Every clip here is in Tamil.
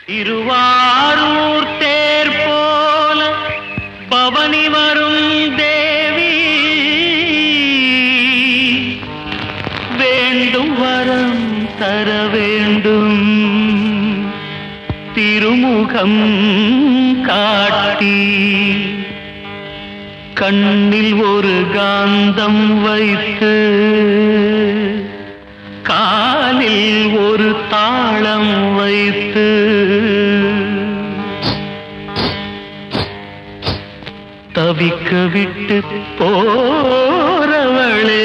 திருவாரூர் தேர் போல பவனி வரும் தேவி வேண்டும் வரம் தர வேண்டும் திருமுகம் காட்டி கண்ணில் ஒரு காந்தம் வைத்து காலில் ஒரு தாளம் வைத்து தவிக்க விட்டு போறவளே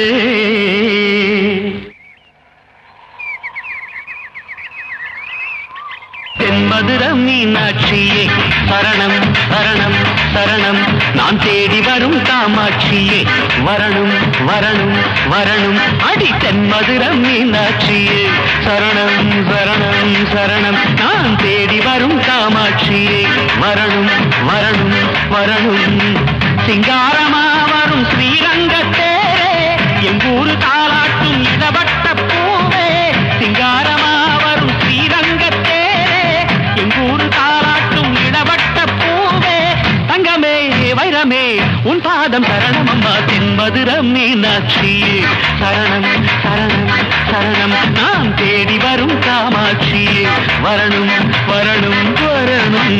தென்மதுர மீனாட்சியே சரணம் சரணம் சரணம் நான் தேடி வரும் காமாட்சியே வரணும் வரணும் வரணும் அடி தென்மதுர மீனாட்சியே சரணம் சரணம் சரணம் நான் தேடி வரும் காமாட்சியே வரணும் வரணும் வரணும் சிங்காரமா வரும் ஸ்ரீரங்கத்தேரே எங்கூரு தாளாட்டும் இடபட்ட பூவே சிங்காரமா வரும் ஸ்ரீரங்கத்தேரே எங்கூரு தாளாட்டும் இடபட்ட பூவே தங்கமே வைரமே உன் பாதம் சரணம் அம்மா தென்மதுரம் மீனாட்சியே சரணம் சரணம் சரணம் நான் தேடி வரும் காமாட்சியே வரணும் வரணும் வரணும்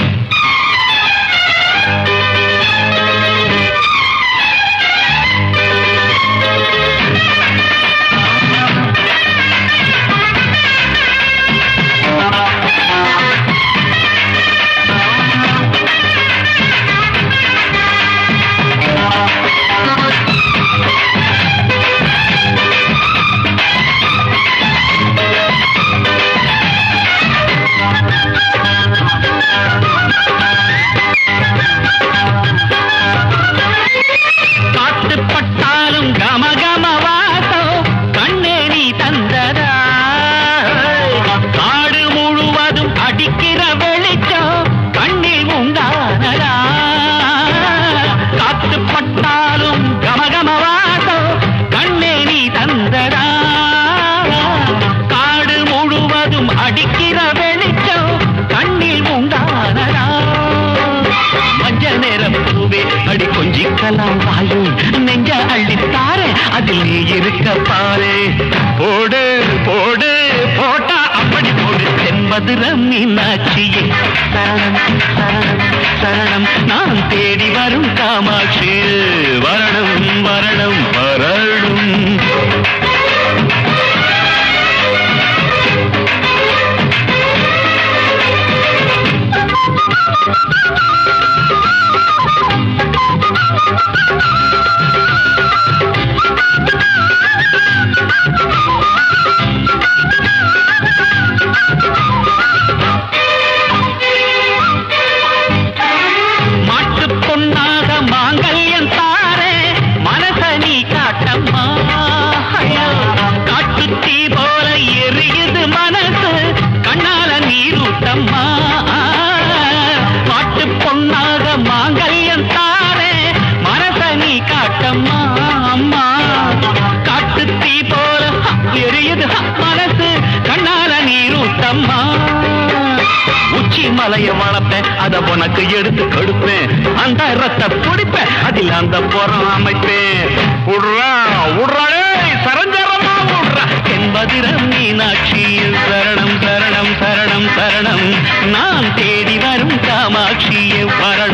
காட்டுப்பட்டாலும் கமகம வாசம் கண்ணே நீ தந்ததா காடு முழுவதும் அடிக்கிற வெளிச்சம் கண்ணில் உண்டானதா காட்டுப்பட்டாலும் கமகம வாசம் கண்ணே நீ தந்ததா காடு முழுவதும் அடிக்கிற வெளிச்சம் கண்ணில் உண்டானதா மஞ்சள் நிறம் பூவே அடி கொஞ்சிக்கலாம் வாயும் நெஞ்ச அள்ளித்தாரே அதில் நீ இருக்க பாரு போடு போடு போட்டா அப்படி போடு தென்பதுர மீனாட்சியே சரணம் சரணம் சரணம் நான் தேடி வரும் காமாட்சி வரணும் வரணும் வரணும் மாட்டுப் பொன்னாக மாங்கல்யம் தாரே மனச நீ காட்டம்மா ஐயா, காட்டுத் தீ போல எரியுது மனசு கண்ணால நீரூட்டம்மா மாட்டுப் பொன்னாக மாங்கல்யம் தாரே மனச நீ காட்டம்மா அம்மா காட்டுத் தீ போல ஹ, எரியுது ஹ, மனசு கண்ணால நீரூட்டம்மா உச்சி மலைய வளர்ப்பேன் அத உனக்கு எடுத்து கொடுப்பேன் அந்த ரத்த பிடிப்பேன் அதில் அந்த புறம் அமைப்பேன் உட்றா உட்றாடே சரஞ்சரமா உட்றா என்பதிரம் மீனாட்சி சரணம் சரணம் சரணம் சரணம் நான் தேடி வரும் காமாட்சியே வர